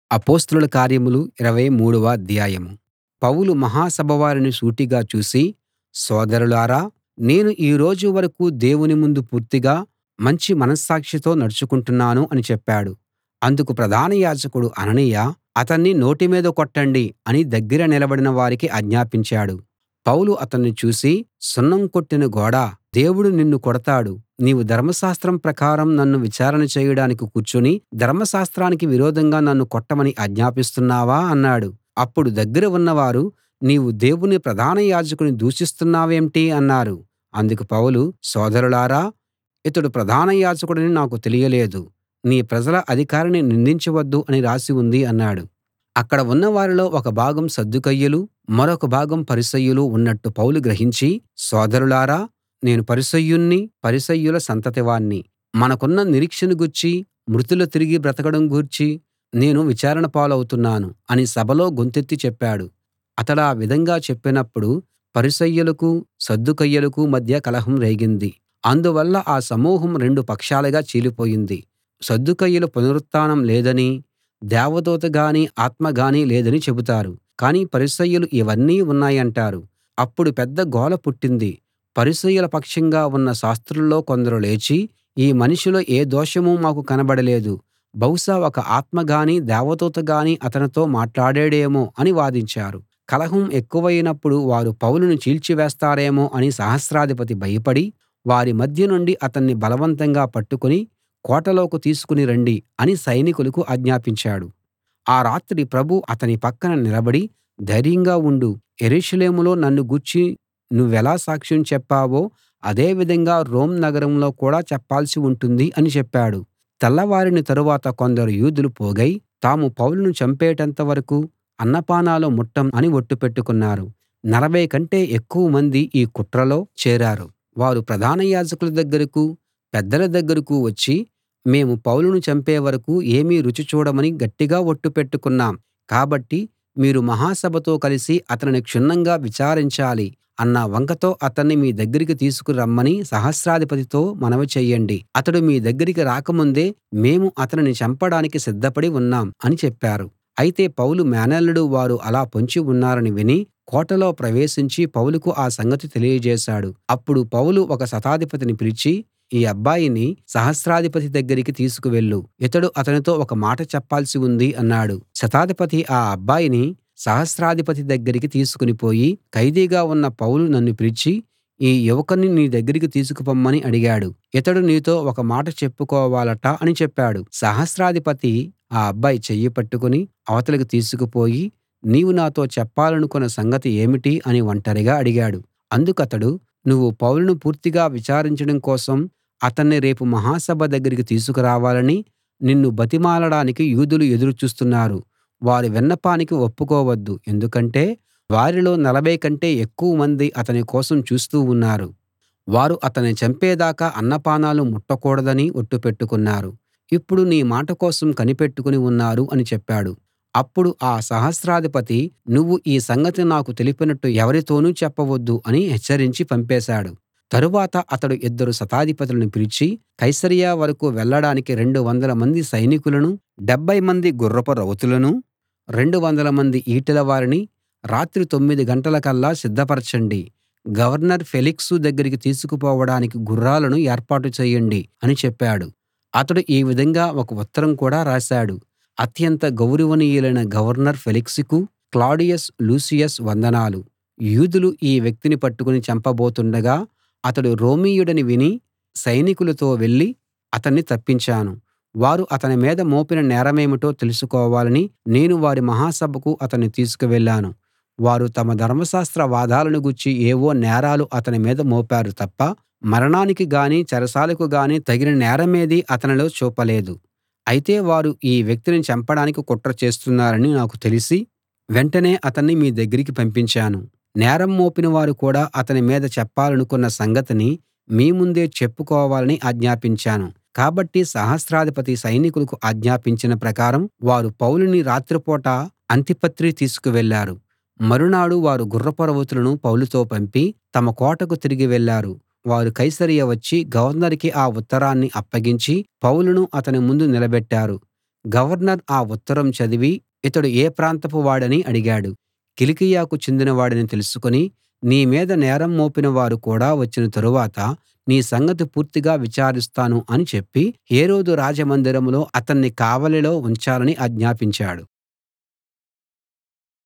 అపొస్తలుల కార్యములు ఇరవై మూడవ అధ్యాయం పౌలు మహాసభ వారిని సూటిగా చూసి సోదరులారా నేను ఈ రోజు వరకూ దేవుని ముందు పూర్తిగా మంచి మనస్సాక్షితో నడుచుకుంటున్నాను అని చెప్పాడు అందుకు ప్రధాన యాజకుడు అననీయ అతన్ని నోటి మీద కొట్టండి అని దగ్గర నిలబడిన వారికి ఆజ్ఞాపించాడు పౌలు అతన్ని చూసి సున్నం కొట్టిన గోడా దేవుడు నిన్ను కొడతాడు నీవు ధర్మశాస్త్రం ప్రకారం నన్ను విచారణ చేయడానికి కూర్చుని ధర్మశాస్త్రానికి విరోధంగా నన్ను కొట్టమని ఆజ్ఞాపిస్తున్నావా అన్నాడు అప్పుడు దగ్గర ఉన్నవారు నీవు దేవుని ప్రధాన యాజకుని దూషిస్తున్నావేంటి అన్నారు అందుకు పౌలు సోదరులారా ఇతడు ప్రధాన యాజకుడని నాకు తెలియలేదు నీ ప్రజల అధికారిని నిందించవద్దు అని రాసి ఉంది అన్నాడు అక్కడ ఉన్న వారిలో ఒక భాగం సద్దూకయ్యులు మరొక భాగం పరిసయ్యులు ఉన్నట్టు పౌలు గ్రహించి సోదరులారా నేను పరిసయ్యుణ్ణి పరిసయ్యుల సంతతివాణ్ణి మనకున్న నిరీక్షను గూర్చి మృతులు తిరిగి బ్రతకడం గూర్చి నేను విచారణ పాలవుతున్నాను అని సభలో గొంతెత్తి చెప్పాడు అతడా విధంగా చెప్పినప్పుడు పరిసయ్యులకు సద్దూకయ్యులకు మధ్య కలహం రేగింది అందువల్ల ఆ సమూహం రెండు పక్షాలుగా చీలిపోయింది సద్దూకయ్యులు పునరుత్థానం లేదనీ దేవదూత గానీ ఆత్మ గానీ లేదని చెబుతారు కానీ పరిసయ్యులు ఇవన్నీ ఉన్నాయంటారు అప్పుడు పెద్ద గోల పుట్టింది పరిసయ్యుల పక్షంగా ఉన్న శాస్త్రుల్లో కొందరు లేచి ఈ మనిషిలో ఏ దోషమూ మాకు కనబడలేదు బహుశా ఒక ఆత్మ గానీ దేవదూత గానీ అతనితో మాట్లాడాడేమో అని వాదించారు కలహం ఎక్కువైనప్పుడు వారు పౌలును చీల్చివేస్తారేమో అని సహస్రాధిపతి భయపడి వారి మధ్య నుండి అతన్ని బలవంతంగా పట్టుకుని కోటలోకి తీసుకుని రండి అని సైనికులకు ఆజ్ఞాపించాడు ఆ రాత్రి ప్రభువు అతని పక్కన నిలబడి ధైర్యంగా ఉండు యెరూషలేములో నన్ను గూర్చి నువ్వెలా సాక్ష్యం చెప్పావో అదే విధంగా రోమ్ నగరంలో కూడా చెప్పాల్సి ఉంటుంది అని చెప్పాడు తెల్లవారిన తరువాత కొందరు యూదులు పోగై తాము పౌలును చంపేటంత వరకూ అన్నపానాలు ముట్టం అని ఒట్టు పెట్టుకున్నారు నలభై కంటే ఎక్కువ మంది ఈ కుట్రలో చేరారు వారు ప్రధాన యాజకుల దగ్గరకూ పెద్దల దగ్గరకూ వచ్చి మేము పౌలును చంపే వరకూ ఏమీ రుచి చూడమని గట్టిగా ఒట్టు పెట్టుకున్నాం కాబట్టి మీరు మహాసభతో కలిసి అతనిని క్షుణ్ణంగా విచారించాలి అన్న వంకతో అతన్ని మీ దగ్గరికి తీసుకు రమ్మని సహస్రాధిపతితో మనవి చెయ్యండి అతడు మీ దగ్గరికి రాకముందే మేము అతనిని చంపడానికి సిద్ధపడి ఉన్నాం అని చెప్పారు అయితే పౌలు మేనల్లుడు వారు అలా పొంచి ఉన్నారని విని కోటలో ప్రవేశించి పౌలుకు ఆ సంగతి తెలియజేశాడు అప్పుడు పౌలు ఒక శతాధిపతిని పిలిచి ఈ అబ్బాయిని సహస్రాధిపతి దగ్గరికి తీసుకువెళ్ళు ఇతడు అతనితో ఒక మాట చెప్పాల్సి ఉంది అన్నాడు శతాధిపతి ఆ అబ్బాయిని సహస్రాధిపతి దగ్గరికి తీసుకుని పోయి ఖైదీగా ఉన్న పౌలు నన్ను పిలిచి ఈ యువకుణ్ణి నీ దగ్గరికి తీసుకుపొమ్మని అడిగాడు ఇతడు నీతో ఒక మాట చెప్పుకోవాలట అని చెప్పాడు సహస్రాధిపతి ఆ అబ్బాయి చెయ్యి పట్టుకుని అవతలికి తీసుకుపోయి నీవు నాతో చెప్పాలనుకున్న సంగతి ఏమిటి అని ఒంటరిగా అడిగాడు అందుకతడు నువ్వు పౌలును పూర్తిగా విచారించడం కోసం అతన్ని రేపు మహాసభ దగ్గరికి తీసుకురావాలని నిన్ను బతిమాలడానికి యూదులు ఎదురు చూస్తున్నారు వారి విన్నపానికి ఒప్పుకోవద్దు ఎందుకంటే వారిలో నలభై కంటే ఎక్కువ మంది అతని కోసం చూస్తూ ఉన్నారు వారు అతన్ని చంపేదాకా అన్నపానాలు ముట్టకూడదని ఒట్టు పెట్టుకున్నారు ఇప్పుడు నీ మాట కోసం కనిపెట్టుకుని ఉన్నారు అని చెప్పాడు అప్పుడు ఆ సహస్రాధిపతి నువ్వు ఈ సంగతి నాకు తెలిపినట్టు ఎవరితోనూ చెప్పవద్దు అని హెచ్చరించి పంపేశాడు తరువాత అతడు ఇద్దరు శతాధిపతులను పిలిచి కైసరయ వరకూ వెళ్ళడానికి రెండు వందల మంది సైనికులను డెబ్భై మంది గుర్రపు రౌతులను రెండు వందల మంది ఈటెల వారిని రాత్రి తొమ్మిది గంటలకల్లా సిద్ధపరచండి గవర్నర్ ఫేలిక్సు దగ్గరికి తీసుకుపోవడానికి గుర్రాలను ఏర్పాటు చేయండి అని చెప్పాడు అతడు ఈ విధంగా ఒక ఉత్తరం కూడా రాశాడు అత్యంత గౌరవనీయులైన గవర్నర్ ఫేలిక్సుకు క్లాడియస్ లూసియస్ వందనాలు యూదులు ఈ వ్యక్తిని పట్టుకుని చంపబోతుండగా అతడు రోమీయుడని విని సైనికులతో వెళ్ళి అతన్ని తప్పించాను వారు అతని మీద మోపిన నేరమేమిటో తెలుసుకోవాలని నేను వారి మహాసభకు అతన్ని తీసుకువెళ్ళాను వారు తమ ధర్మశాస్త్ర వాదాలను గూర్చి ఏవో నేరాలు అతని మీద మోపారు తప్ప మరణానికి గానీ చెరసాలకు గానీ తగిన నేరమేదీ అతనిలో చూపలేదు అయితే వారు ఈ వ్యక్తిని చంపడానికి కుట్ర చేస్తున్నారని నాకు తెలిసి వెంటనే అతన్ని మీ దగ్గరికి పంపించాను నేరం మోపిన వారు కూడా అతని మీద చెప్పాలనుకున్న సంగతిని మీ ముందే చెప్పుకోవాలని ఆజ్ఞాపించాను కాబట్టి సహస్రాధిపతి సైనికులకు ఆజ్ఞాపించిన ప్రకారం వారు పౌలుని రాత్రిపూట అంతిపత్రి తీసుకువెళ్ళారు మరునాడు వారు గుర్రపు రౌతులను పౌలుతో పంపి తమ కోటకు తిరిగి వెళ్ళారు వారు కైసరయ వచ్చి గవర్నరుకి ఆ ఉత్తరాన్ని అప్పగించి పౌలును అతని ముందు నిలబెట్టారు గవర్నర్ ఆ ఉత్తరం చదివి ఇతడు ఏ ప్రాంతపు వాడని అడిగాడు కిలికియకు చెందినవాడని తెలుసుకుని నీ మీద నేరం మోపిన వారు కూడా వచ్చిన తరువాత నీ సంగతి పూర్తిగా విచారిస్తాను అని చెప్పి హేరోదు రాజమందిరంలో అతన్ని కావలిలో ఉంచాలని ఆజ్ఞాపించాడు